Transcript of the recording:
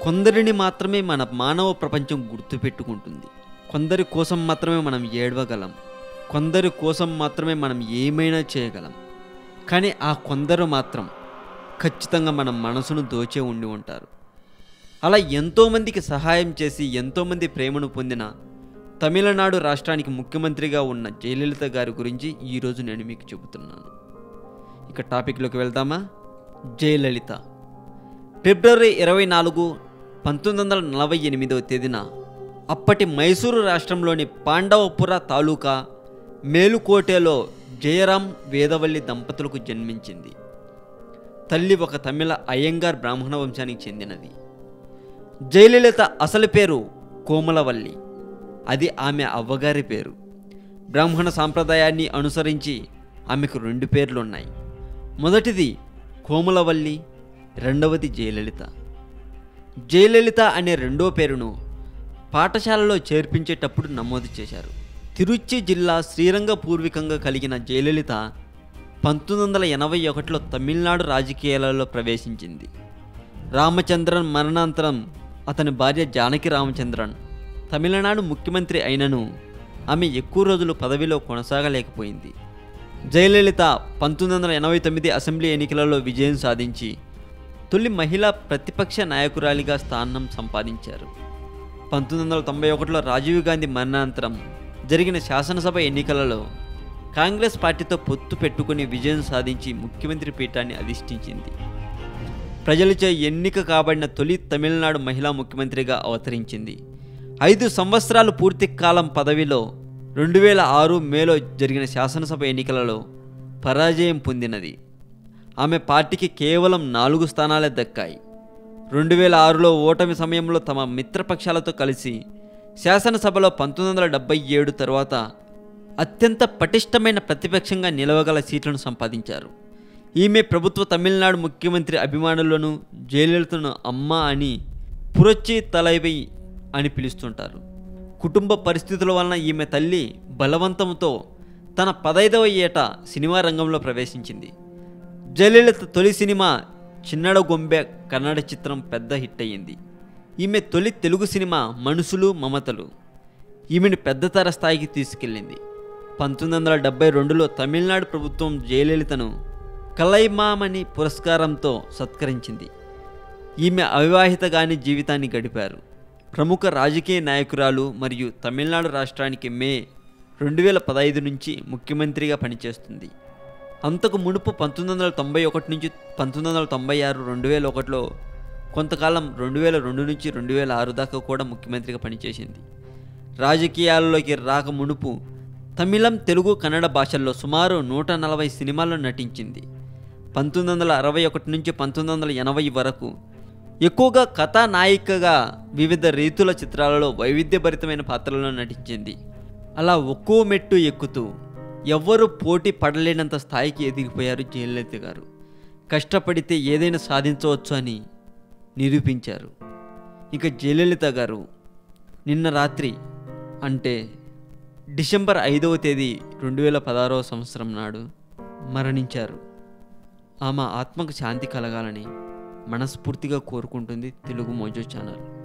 కొందరిని మాత్రమే మన మానవ ప్రపంచం గుర్తుపెట్టుకుంటుంది కొందరి కోసం మాత్రమే మనం ఏడవగలం కొందరి కోసం మాత్రమే మనం ఏమైనా చేయగలం కానీ ఆ కొందరు మాత్రం ఖచ్చితంగా మన మనసును దోచే ఉండి ఉంటారు అలా ఎంతోమందికి సహాయం చేసి ఎంతోమంది ప్రేమను పొందిన తమిళనాడు రాష్ట్రానికి ముఖ్యమంత్రిగా ఉన్న జయలలిత గారి గురించి ఈరోజు నేను మీకు చెబుతున్నాను ఇక టాపిక్లోకి వెళ్దామా జయలలిత ఫిబ్రవరి ఇరవై నాలుగు పంతొమ్మిది వందల నలభై ఎనిమిదవ తేదీన అప్పటి మైసూరు రాష్ట్రంలోని పాండవపుర తాలూకా మేలుకోటెలో జయరాం వేదవల్లి దంపతులకు జన్మించింది తల్లి ఒక తమిళ అయ్యంగార్ బ్రాహ్మణ వంశానికి చెందినది జయలలిత అసలు పేరు కోమలవల్లి అది ఆమె అవ్వగారి పేరు బ్రాహ్మణ సాంప్రదాయాన్ని అనుసరించి ఆమెకు రెండు పేర్లు ఉన్నాయి మొదటిది కోమలవల్లి రెండవది జయలలిత జయలలిత అనే రెండో పేరును పాఠశాలలో చేర్పించేటప్పుడు నమోదు చేశారు తిరుచి జిల్లా శ్రీరంగ పూర్వీకంగా కలిగిన జయలలిత పంతొమ్మిది వందల ఎనభై ఒకటిలో తమిళనాడు రాజకీయాలలో ప్రవేశించింది రామచంద్రన్ మరణాంతరం అతని భార్య జానకి రామచంద్రన్ తమిళనాడు ముఖ్యమంత్రి అయినను ఆమె ఎక్కువ రోజులు పదవిలో కొనసాగలేకపోయింది జయలలిత పంతొమ్మిది వందల ఎనభై తొమ్మిది అసెంబ్లీ ఎన్నికలలో విజయం సాధించి తొలి మహిళా ప్రతిపక్ష నాయకురాలిగా స్థానం సంపాదించారు పంతొమ్మిది వందల తొంభై ఒకటిలో రాజీవ్ గాంధీ మరణానంతరం జరిగిన శాసనసభ ఎన్నికలలో కాంగ్రెస్ పార్టీతో పొత్తు పెట్టుకుని విజయం సాధించి ముఖ్యమంత్రి పీఠాన్ని అధిష్ఠించింది ప్రజలచే ఎన్నిక కాబడిన తొలి తమిళనాడు మహిళా ముఖ్యమంత్రిగా అవతరించింది ఐదు సంవత్సరాలు పూర్తి కాలం పదవిలో రెండు వేల ఆరు మేలో జరిగిన శాసనసభ ఎన్నికలలో పరాజయం పొందినది ఆమె పార్టీకి కేవలం నాలుగు స్థానాలే దక్కాయి రెండు వేల ఆరులో ఓటమి సమయంలో తమ మిత్రపక్షాలతో కలిసి శాసనసభలో పంతొమ్మిది వందల డెబ్బై ఏడు తర్వాత అత్యంత పటిష్టమైన ప్రతిపక్షంగా నిలవగల సీట్లను సంపాదించారు ఈమె ప్రభుత్వ తమిళనాడు ముఖ్యమంత్రి అభిమానులను జయలలితను అమ్మ అని పురొచ్చి తలైవై అని పిలుస్తుంటారు కుటుంబ పరిస్థితుల వలన ఈమె తల్లి బలవంతంతో తన పదైదవ ఏట సినిమా రంగంలో ప్రవేశించింది జయలలిత తొలి సినిమా చిన్నడ గొంబె కన్నడ చిత్రం పెద్ద హిట్ అయ్యింది ఈమె తొలి తెలుగు సినిమా మనుషులు మమతలు ఈమెను పెద్దతర స్థాయికి తీసుకెళ్ళింది పంతొమ్మిది వందల డెబ్బై రెండులో తమిళనాడు ప్రభుత్వం జయలలితను కలైమామణి పురస్కారంతో సత్కరించింది ఈమె అవివాహితగాని జీవితాన్ని గడిపారు ప్రముఖ రాజకీయ నాయకురాలు మరియు తమిళనాడు రాష్ట్రానికి మే రెండు వేల పదహైదు నుంచి ముఖ్యమంత్రిగా పనిచేస్తుంది అంతకు మునుపు పంతొమ్మిది వందల తొంభై ఒకటి నుంచి పంతొమ్మిది వందల తొంభై ఆరు రెండు వేల ఒకటిలో కొంతకాలం రెండు వేల రెండు నుంచి రెండు వేల ఆరు దాకా కూడా ముఖ్యమంత్రిగా పనిచేసింది రాజకీయాల్లోకి రాక మునుపు తమిళం తెలుగు కన్నడ భాషల్లో సుమారు నూట నలభై సినిమాల్లో నటించింది పంతొమ్మిది వందల అరవై ఒకటి నుంచి పంతొమ్మిది వందల ఎనభై వరకు ఎక్కువగా కథానాయికగా వివిధ రీతుల చిత్రాలలో వైవిధ్యభరితమైన పాత్రలలో నటించింది అలా ఒక్కో మెట్టు ఎక్కుతూ ఎవ్వరూ పోటీ పడలేనంత స్థాయికి ఎదిగిపోయారు జయలలిత గారు కష్టపడితే ఏదైనా సాధించవచ్చు అని నిరూపించారు ఇక జయలలిత గారు నిన్న రాత్రి అంటే డిసెంబర్ ఐదవ తేదీ రెండు వేల పదహారవ సంవత్సరం నాడు మరణించారు ఆమె ఆత్మకు శాంతి కలగాలని మనస్ఫూర్తిగా కోరుకుంటుంది తెలుగు మోజో ఛానల్